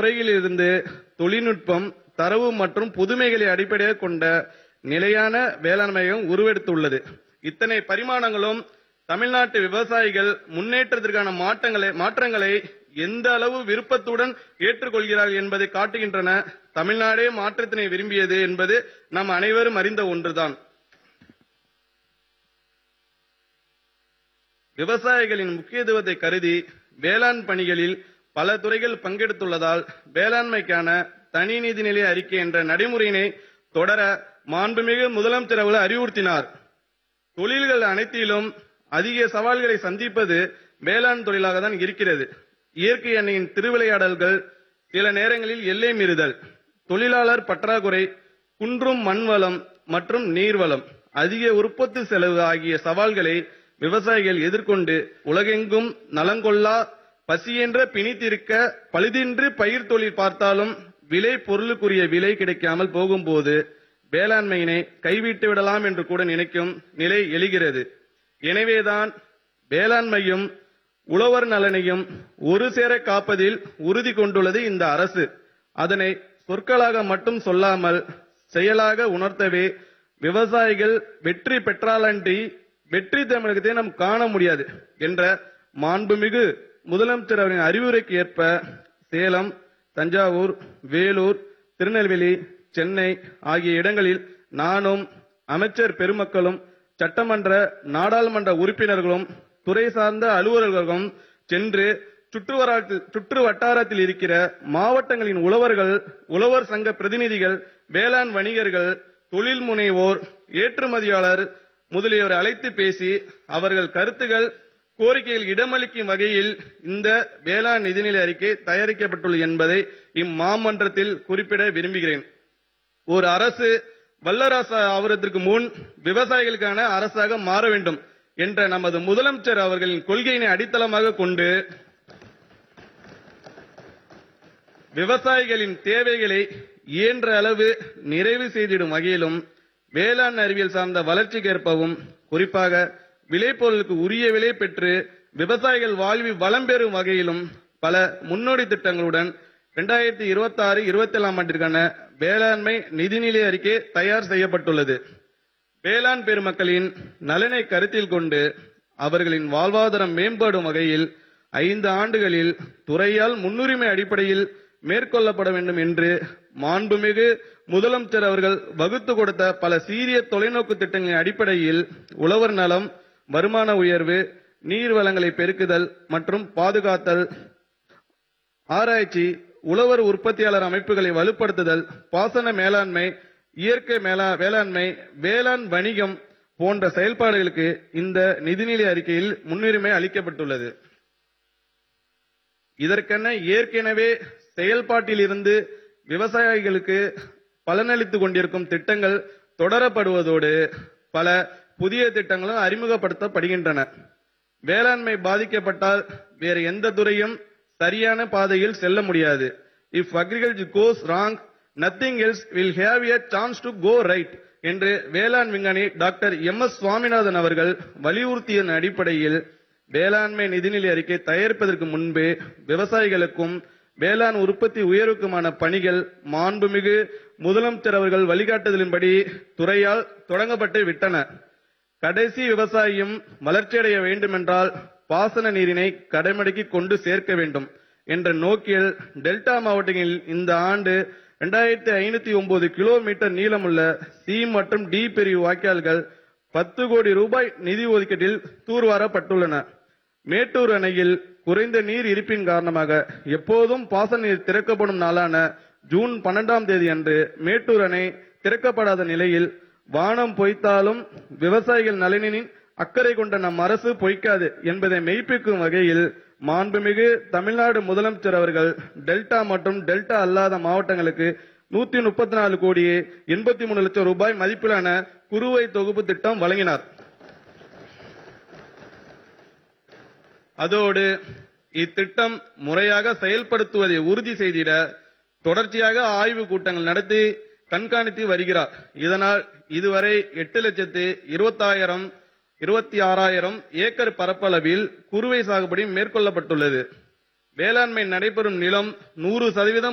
முறையிலிருந்து தொழில்நுட்பம் தரவு மற்றும் புதுமைகளை அடிப்படையாக கொண்ட நிலையான வேளாண்மையும் உருவெடுத்துள்ளது இத்தனை பரிமாணங்களும் தமிழ்நாட்டு விவசாயிகள் முன்னேற்றத்திற்கான மாற்றங்களை மாற்றங்களை எந்த அளவு விருப்பத்துடன் ஏற்றுக்கொள்கிறார்கள் என்பதை காட்டுகின்றன தமிழ்நாடே மாற்றத்தினை விரும்பியது என்பது நாம் அனைவரும் அறிந்த ஒன்றுதான் விவசாயிகளின் முக்கியத்துவத்தை கருதி வேளாண் பணிகளில் பல துறைகள் பங்கெடுத்துள்ளதால் வேளாண்மைக்கான தனி நிதிநிலை அறிக்கை என்ற நடைமுறையினை தொடர மாண்புமிகு முதலமைச்சர் அவர்கள் அறிவுறுத்தினார் தொழில்கள் அனைத்திலும் அதிக சவால்களை சந்திப்பது வேளாண் தொழிலாக தான் இருக்கிறது இயற்கை எண்ணெயின் திருவிளையாடல்கள் சில நேரங்களில் எல்லை மீறுதல் தொழிலாளர் பற்றாக்குறை குன்றும் மண்வளம் மற்றும் நீர்வளம் அதிக உற்பத்தி செலவு ஆகிய சவால்களை விவசாயிகள் எதிர்கொண்டு உலகெங்கும் நலங்கொள்ளா பசியென்ற பிணித்திருக்க பழுதின்றி பயிர் தொழில் பார்த்தாலும் விலை பொருளுக்குரிய விலை கிடைக்காமல் போகும்போது வேளாண்மையினை கைவிட்டு விடலாம் என்று கூட நினைக்கும் நிலை எழுகிறது எனவேதான் வேளாண்மையும் உழவர் நலனையும் ஒரு சேர காப்பதில் உறுதி கொண்டுள்ளது இந்த அரசு அதனை சொற்களாக மட்டும் சொல்லாமல் செயலாக உணர்த்தவே விவசாயிகள் வெற்றி பெற்றாலன்றி வெற்றி தமிழகத்தை நாம் காண முடியாது என்ற மாண்புமிகு முதலமைச்சர் அவரின் அறிவுரைக்கு ஏற்ப சேலம் தஞ்சாவூர் வேலூர் திருநெல்வேலி சென்னை ஆகிய இடங்களில் நானும் அமைச்சர் பெருமக்களும் சட்டமன்ற நாடாளுமன்ற உறுப்பினர்களும் துறை சார்ந்த அலுவலர்களும் சென்று சுற்றுவட்டாரத்தில் சுற்று வட்டாரத்தில் இருக்கிற மாவட்டங்களின் உழவர்கள் உழவர் சங்க பிரதிநிதிகள் வேளாண் வணிகர்கள் தொழில் முனைவோர் ஏற்றுமதியாளர் முதலியோர் அழைத்து பேசி அவர்கள் கருத்துகள் கோரிக்கையில் இடமளிக்கும் வகையில் இந்த வேளாண் நிதிநிலை அறிக்கை தயாரிக்கப்பட்டுள்ளது என்பதை இம்மாமன்றத்தில் குறிப்பிட விரும்புகிறேன் ஒரு அரசு வல்லரசு ஆவதற்கு முன் விவசாயிகளுக்கான அரசாக மாற வேண்டும் என்ற நமது முதலமைச்சர் அவர்களின் கொள்கையினை அடித்தளமாக கொண்டு விவசாயிகளின் தேவைகளை இயன்ற அளவு நிறைவு செய்திடும் வகையிலும் வேளாண் அறிவியல் சார்ந்த வளர்ச்சிக்கு ஏற்பவும் குறிப்பாக விளைபொருளுக்கு உரிய விலை பெற்று விவசாயிகள் வாழ்வில் வளம் பெறும் வகையிலும் பல முன்னோடி திட்டங்களுடன் இரண்டாயிரத்தி இருபத்தி ஆறு இருபத்தி ஏழாம் ஆண்டிற்கான வேளாண்மை நிதிநிலை அறிக்கை தயார் செய்யப்பட்டுள்ளது வேளாண் பெருமக்களின் நலனை கருத்தில் கொண்டு அவர்களின் வாழ்வாதாரம் மேம்படும் வகையில் ஐந்து ஆண்டுகளில் துறையால் முன்னுரிமை அடிப்படையில் மேற்கொள்ளப்பட வேண்டும் என்று மாண்புமிகு முதலமைச்சர் அவர்கள் வகுத்து கொடுத்த பல சீரிய தொலைநோக்கு திட்டங்களின் அடிப்படையில் உழவர் நலம் வருமான உயர்வு நீர் வளங்களை பெருக்குதல் மற்றும் பாதுகாத்தல் ஆராய்ச்சி உழவர் உற்பத்தியாளர் அமைப்புகளை வலுப்படுத்துதல் பாசன மேலாண்மை இயற்கை மேலா வேளாண்மை வேளாண் வணிகம் போன்ற செயல்பாடுகளுக்கு இந்த நிதிநிலை அறிக்கையில் முன்னுரிமை அளிக்கப்பட்டுள்ளது இதற்கென ஏற்கனவே செயல்பாட்டில் இருந்து விவசாயிகளுக்கு பலனளித்துக் கொண்டிருக்கும் திட்டங்கள் தொடரப்படுவதோடு பல புதிய திட்டங்களும் அறிமுகப்படுத்தப்படுகின்றன வேளாண்மை பாதிக்கப்பட்டால் வேறு எந்த துறையும் சரியான பாதையில் செல்ல முடியாது if agriculture goes wrong nothing else will have a chance to go right என்று வேளாண் விஞ்ஞானி டாக்டர் எம் எஸ் சுவாமிநாதன் அவர்கள் வலியுறுத்திய அடிப்படையில் வேளாண்மை நிதிநிலை அறிக்கை தயாரிப்பதற்கு முன்பே விவசாயிகளுக்கும் வேளாண் உற்பத்தி உயர்வுக்குமான பணிகள் மாண்புமிகு முதலமைச்சர் அவர்கள் வழிகாட்டுதலின்படி துறையால் தொடங்கப்பட்டு விட்டன கடைசி விவசாயியும் வளர்ச்சியடைய வேண்டுமென்றால் பாசன நீரினை கடைமடைக்கு கொண்டு சேர்க்க வேண்டும் என்ற நோக்கில் டெல்டா மாவட்டங்களில் இந்த ஆண்டு இரண்டாயிரத்தி ஐநூத்தி ஒன்பது கிலோமீட்டர் நீளமுள்ள சி மற்றும் டி பிரிவு வாய்க்கால்கள் பத்து கோடி ரூபாய் நிதி ஒதுக்கீட்டில் தூர்வாரப்பட்டுள்ளன மேட்டூர் அணையில் குறைந்த நீர் இருப்பின் காரணமாக எப்போதும் பாசன நீர் திறக்கப்படும் நாளான ஜூன் பன்னெண்டாம் தேதி அன்று மேட்டூர் அணை திறக்கப்படாத நிலையில் வானம் பொய்த்தாலும் விவசாயிகள் நலனின் அக்கறை கொண்ட நம் அரசு பொய்க்காது என்பதை மெய்ப்பிக்கும் வகையில் மாண்புமிகு தமிழ்நாடு முதலமைச்சர் அவர்கள் டெல்டா மற்றும் டெல்டா அல்லாத மாவட்டங்களுக்கு நூத்தி முப்பத்தி நாலு கோடியே எண்பத்தி மூணு லட்சம் ரூபாய் மதிப்பிலான குறுவை தொகுப்பு திட்டம் வழங்கினார் அதோடு இத்திட்டம் முறையாக செயல்படுத்துவதை உறுதி செய்திட தொடர்ச்சியாக ஆய்வு கூட்டங்கள் நடத்தி கண்காணித்து வருகிறார் இதனால் இதுவரை எட்டு லட்சத்து இருபத்தாயிரம் இருபத்தி ஆறாயிரம் ஏக்கர் பரப்பளவில் குறுவை சாகுபடி மேற்கொள்ளப்பட்டுள்ளது வேளாண்மை நடைபெறும் நிலம் நூறு சதவீதம்